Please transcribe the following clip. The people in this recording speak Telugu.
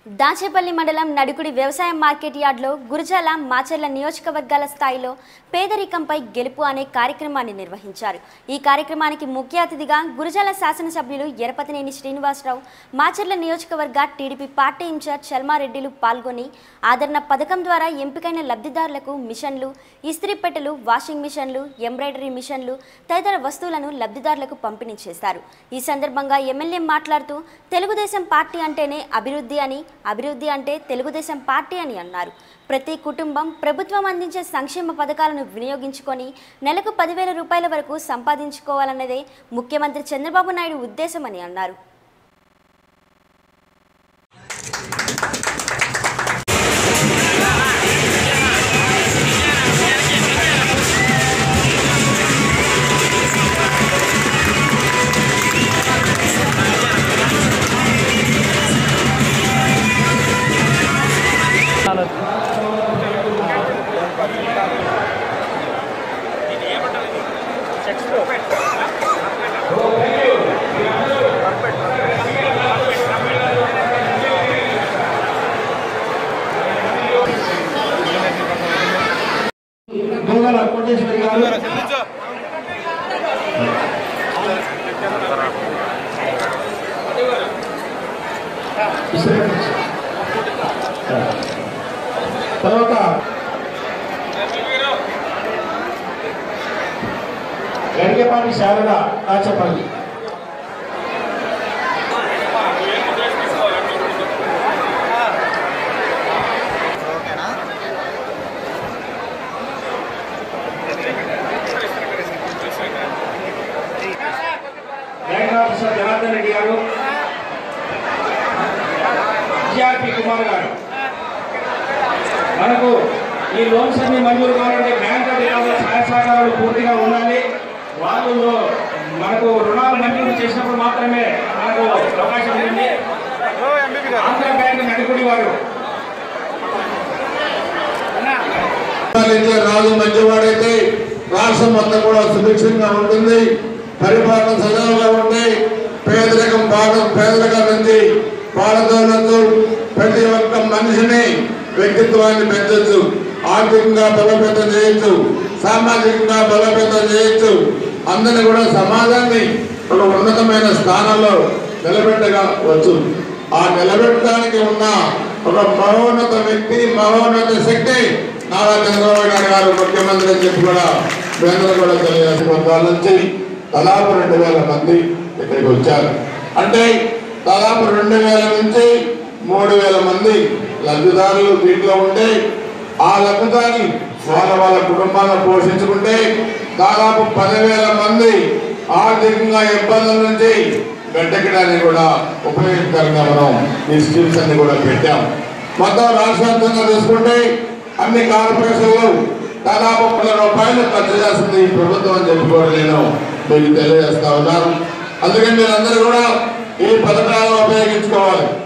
దాచేపల్లి మండలం నడుకుడి వ్యవసాయ మార్కెట్ యార్డ్లో గురజాల మాచర్ల నియోజకవర్గాల స్థాయిలో పేదరికంపై గెలుపు అనే కార్యక్రమాన్ని నిర్వహించారు ఈ కార్యక్రమానికి ముఖ్య అతిథిగా గురజాల శాసనసభ్యులు ఎరపతినేని శ్రీనివాసరావు మాచర్ల నియోజకవర్గ టీడీపీ పార్టీ ఇన్ఛార్జ్ చల్మారెడ్డిలు పాల్గొని ఆదరణ పథకం ద్వారా ఎంపికైన లబ్ధిదారులకు మిషన్లు ఇస్త్రీ పెట్టెలు వాషింగ్ మిషన్లు ఎంబ్రాయిడరీ మిషన్లు తదితర వస్తువులను లబ్ధిదారులకు పంపిణీ చేశారు ఈ సందర్భంగా ఎమ్మెల్యే మాట్లాడుతూ తెలుగుదేశం పార్టీ అంటేనే అభివృద్ధి అని అభివృద్ధి అంటే తెలుగుదేశం పార్టీ అని అన్నారు ప్రతి కుటుంబం ప్రభుత్వం అందించే సంక్షేమ పథకాలను వినియోగించుకొని నెలకు పదివేల రూపాయల వరకు సంపాదించుకోవాలన్నదే ముఖ్యమంత్రి చంద్రబాబు నాయుడు ఉద్దేశమని అన్నారు గోగల కోటేశ్వరి గారు తర్వాత గడిగపాటి శారద దాచపల్లి బ్యాంక్ ఆఫీసర్ జనార్దన్ రెడ్డి గారు జిఆర్పి కుమార్ గారు మనకు ఈ లోన్స్ అన్ని మంజూరు కావాలంటే బ్యాంక్ అధికారుల సహాయ సహకారాలు పూర్తిగా ఉండాలి వాళ్ళు మనకు రుణాలు మంజూరు చేసినప్పుడు మాత్రమే మనకు అవకాశం ఉంటుంది ఆంధ్ర బ్యాంక్ నడుకుడి వారు పరిపాలించే రాజు మంచివాడైతే రాష్ట్రం మొత్తం కూడా సుభిక్షంగా ఉంటుంది పరిపాలన సజావుగా ఉంటే పేదరికం బాగా పేదరికం నుంచి పాలదోలతో ప్రతి ఒక్క మనిషిని వ్యక్తిత్వాన్ని పెంచొచ్చు ఆర్థికంగా బలోపేతం చేయొచ్చు సామాజికంగా బలోపేతం చేయొచ్చు అందరినీ కూడా సమాజాన్ని ఒక ఉన్నతమైన స్థానంలో నిలబెట్టవచ్చు ఆ నిలబెట్టడానికి ఉన్న ఒక మహోన్నత వ్యక్తి మహోన్నత శక్తి నారా చంద్రబాబు నాయుడు గారు ముఖ్యమంత్రి అని చెప్పి కూడా కేంద్రం కూడా తెలియజేసిన వర్గాల నుంచి దాదాపు రెండు వేల మంది ఇక్కడికి వచ్చారు అంటే దాదాపు రెండు వేల నుంచి మూడు వేల మంది లబ్ధిదారులు దీంట్లో ఉంటే ఆ లబ్ధిదారులు వాళ్ళ వాళ్ళ కుటుంబాలను పోషించుకుంటే దాదాపు పదివేల మంది ఆర్థికంగా ఇబ్బందుల నుంచి గట్టెక్కడానికి కూడా ఉపయోగకరంగా మనం ఈ స్కీమ్స్ అన్ని కూడా పెట్టాం మొత్తం రాష్ట్రవ్యాప్తంగా తీసుకుంటే అన్ని కార్పొరేషన్లు దాదాపు పది రూపాయలు ఖర్చు చేస్తుంది ఈ ప్రభుత్వం అని చెప్పి కూడా నేను మీకు తెలియజేస్తా ఉన్నాను అందుకని మీరందరూ కూడా ఈ పథకాలను ఉపయోగించుకోవాలి